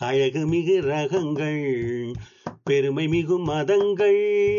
அழகு மிகு ரகங்கள் பெருமை மிகு மதங்கள்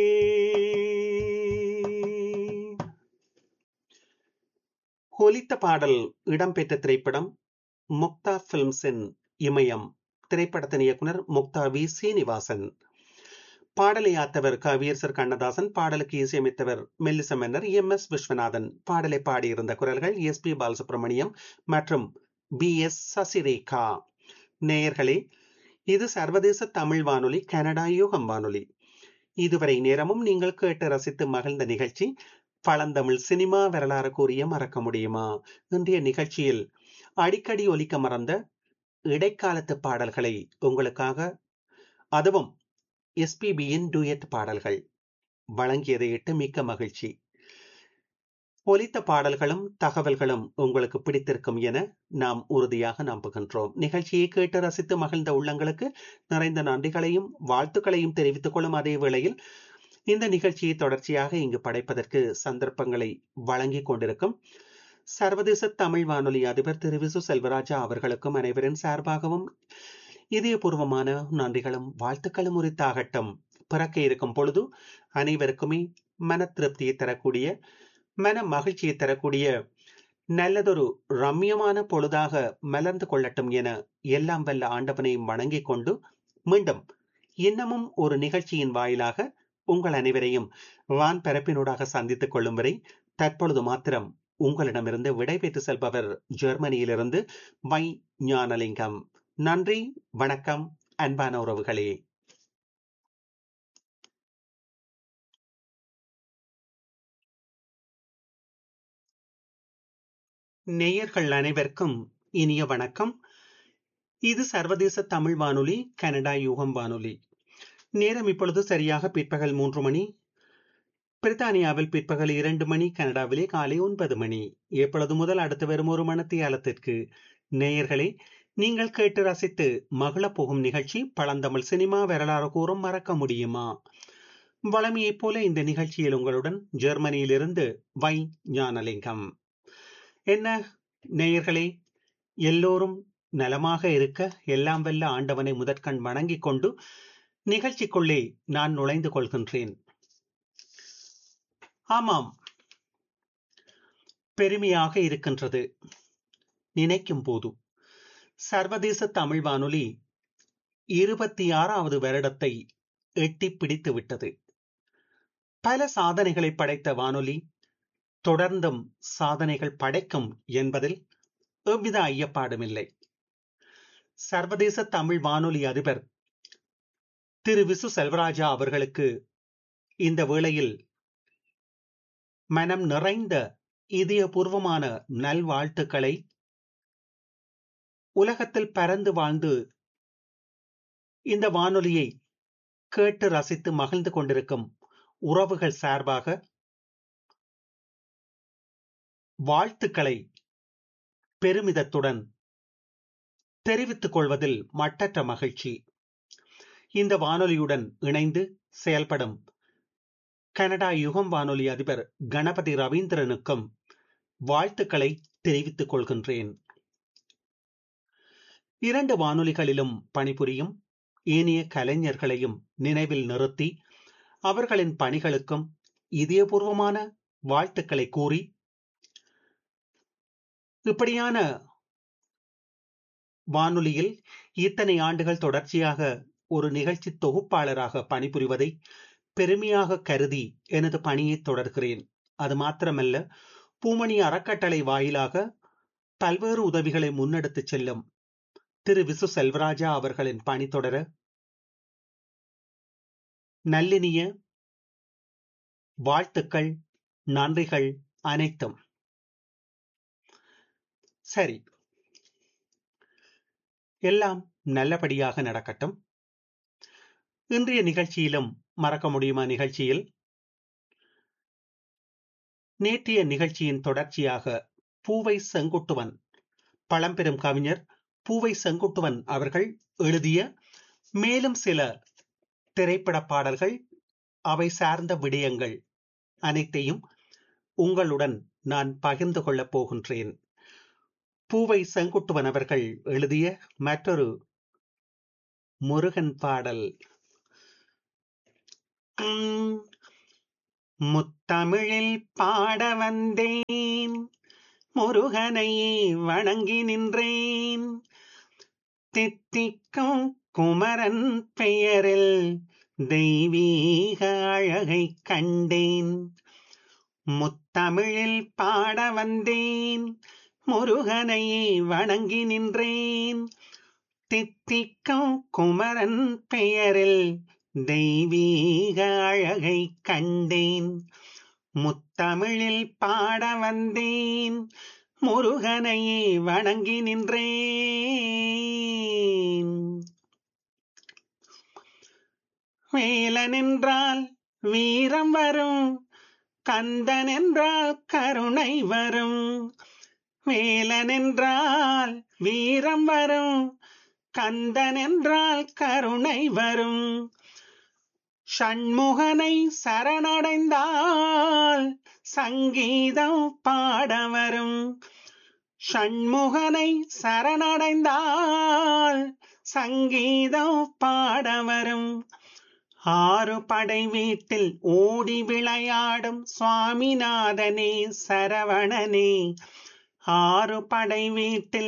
ஒலித்த பாடல் இடம்பெற்ற திரைப்படம் முக்தா பிலிம்ஸின் இமயம் திரைப்படத்தின் இயக்குனர் முக்தா வி சீனிவாசன் பாடலை ஆத்தவர் கவியரசர் கண்ணதாசன் பாடலுக்கு இசையமைத்தவர் மெல்லிச மன்னர் எம் எஸ் விஸ்வநாதன் பாடலை பாடியிருந்த குரல்கள் எஸ் பி பாலசுப்ரமணியம் மற்றும் பி எஸ் சசிரேகா நேயர்களே இது சர்வதேச தமிழ் வானொலி கனடா யூகம் வானொலி இதுவரை நேரமும் நீங்கள் கேட்டு ரசித்து மகிழ்ந்த நிகழ்ச்சி பழந்தமிழ் சினிமா வரலாறு கூறிய மறக்க முடியுமா இன்றைய நிகழ்ச்சியில் அடிக்கடி ஒலிக்க மறந்த இடைக்காலத்து பாடல்களை உங்களுக்காக அதுவும் எஸ்பிபியின் டூயட் பாடல்கள் வழங்கியதை இட்டு மிக்க மகிழ்ச்சி ஒலித்த பாடல்களும் தகவல்களும் உங்களுக்கு பிடித்திருக்கும் என நாம் உறுதியாக நம்புகின்றோம் நிகழ்ச்சியை கேட்டு ரசித்து மகிழ்ந்த உள்ளங்களுக்கு நிறைந்த நன்றிகளையும் வாழ்த்துக்களையும் தெரிவித்துக் கொள்ளும் அதே வேளையில் இந்த நிகழ்ச்சியை தொடர்ச்சியாக இங்கு படைப்பதற்கு சந்தர்ப்பங்களை வழங்கி கொண்டிருக்கும் சர்வதேச தமிழ் வானொலி அதிபர் திரு விசு செல்வராஜா அவர்களுக்கும் அனைவரின் சார்பாகவும் இதயபூர்வமான நன்றிகளும் வாழ்த்துக்களும் உரித்தாகட்டும் பிறக்க இருக்கும் பொழுது அனைவருக்குமே மன திருப்தியை தரக்கூடிய மன மகிழ்ச்சியை தரக்கூடிய நல்லதொரு ரம்யமான பொழுதாக மலர்ந்து கொள்ளட்டும் என எல்லாம் வல்ல ஆண்டவனையும் வணங்கிக் கொண்டு மீண்டும் இன்னமும் ஒரு நிகழ்ச்சியின் வாயிலாக உங்கள் அனைவரையும் வான் பரப்பினூடாக சந்தித்துக் கொள்ளும் வரை தற்பொழுது மாத்திரம் உங்களிடமிருந்து விடைபெற்று செல்பவர் ஜெர்மனியிலிருந்து வை ஞானலிங்கம் நன்றி வணக்கம் அன்பான உறவுகளே நேயர்கள் அனைவருக்கும் இனிய வணக்கம் இது சர்வதேச தமிழ் வானொலி கனடா யூகம் வானொலி நேரம் இப்பொழுது சரியாக பிற்பகல் மூன்று மணி பிரித்தானியாவில் பிற்பகல் இரண்டு மணி கனடாவிலே காலை ஒன்பது மணி எப்பொழுது முதல் அடுத்து வரும் ஒரு மணத்தியாலத்திற்கு நேயர்களே நீங்கள் கேட்டு ரசித்து மகள போகும் நிகழ்ச்சி பழந்தமிழ் சினிமா வரலாறு கூறும் மறக்க முடியுமா வளமையைப் போல இந்த நிகழ்ச்சியில் உங்களுடன் ஜெர்மனியிலிருந்து வை ஞானலிங்கம் என்ன நேயர்களே எல்லோரும் நலமாக இருக்க எல்லாம் வெல்ல ஆண்டவனை முதற்கண் வணங்கிக் கொண்டு நிகழ்ச்சிக்குள்ளே நான் நுழைந்து கொள்கின்றேன் ஆமாம் பெருமையாக இருக்கின்றது நினைக்கும் போது சர்வதேச தமிழ் வானொலி இருபத்தி ஆறாவது வருடத்தை எட்டி பிடித்து விட்டது பல சாதனைகளை படைத்த வானொலி தொடர்ந்தும் சாதனைகள் படைக்கும் என்பதில் எவ்வித ஐயப்பாடுமில்லை சர்வதேச தமிழ் வானொலி அதிபர் திரு விசு செல்வராஜா அவர்களுக்கு இந்த வேளையில் மனம் நிறைந்த இதயபூர்வமான நல்வாழ்த்துக்களை உலகத்தில் பறந்து வாழ்ந்து இந்த வானொலியை கேட்டு ரசித்து மகிழ்ந்து கொண்டிருக்கும் உறவுகள் சார்பாக வாழ்த்துக்களை பெருமிதத்துடன் தெரிவித்துக் கொள்வதில் மட்டற்ற மகிழ்ச்சி இந்த வானொலியுடன் இணைந்து செயல்படும் கனடா யுகம் வானொலி அதிபர் கணபதி ரவீந்திரனுக்கும் வாழ்த்துக்களை தெரிவித்துக் கொள்கின்றேன் இரண்டு வானொலிகளிலும் பணிபுரியும் ஏனைய கலைஞர்களையும் நினைவில் நிறுத்தி அவர்களின் பணிகளுக்கும் இதயபூர்வமான வாழ்த்துக்களை கூறி இப்படியான வானொலியில் இத்தனை ஆண்டுகள் தொடர்ச்சியாக ஒரு நிகழ்ச்சி தொகுப்பாளராக பணிபுரிவதை பெருமையாக கருதி எனது பணியை தொடர்கிறேன் அது மாத்திரமல்ல பூமணி அறக்கட்டளை வாயிலாக பல்வேறு உதவிகளை முன்னெடுத்து செல்லும் திரு விசு செல்வராஜா அவர்களின் பணி தொடர நல்லினிய வாழ்த்துக்கள் நன்றிகள் அனைத்தும் சரி எல்லாம் நல்லபடியாக நடக்கட்டும் இன்றைய நிகழ்ச்சியிலும் மறக்க முடியுமா நிகழ்ச்சியில் நேற்றைய நிகழ்ச்சியின் தொடர்ச்சியாக பூவை செங்குட்டுவன் பழம்பெரும் கவிஞர் பூவை செங்குட்டுவன் அவர்கள் எழுதிய மேலும் சில திரைப்பட பாடல்கள் அவை சார்ந்த விடயங்கள் அனைத்தையும் உங்களுடன் நான் பகிர்ந்து கொள்ளப் போகின்றேன் பூவை செங்குட்டுவன் அவர்கள் எழுதிய மற்றொரு முருகன் பாடல் உம், முத்தமிழில் பாட வந்தேன் முருகனையே வணங்கி நின்றேன் தித்திக்கும் குமரன் பெயரில் தெய்வீக அழகை கண்டேன் முத்தமிழில் பாட வந்தேன் முருகனையே வணங்கி நின்றேன் தித்திக்கும் குமரன் பெயரில் தெய்வீக அழகை கண்டேன் முத்தமிழில் பாட வந்தேன் முருகனையே வணங்கி நின்றேன் வேலன் என்றால் வீரம் வரும் கந்தன் என்றால் கருணை வரும் வேலன் என்றால் வீரம் வரும் கந்தன் என்றால் கருணை வரும் ஷண்முகனை சரணடைந்தால் சங்கீதம் பாட வரும் ஷண்முகனை சரணடைந்தால் சங்கீதம் பாட வரும் ஆறு படை வீட்டில் ஓடி விளையாடும் சுவாமிநாதனே சரவணனே ஆறு படை வீட்டில்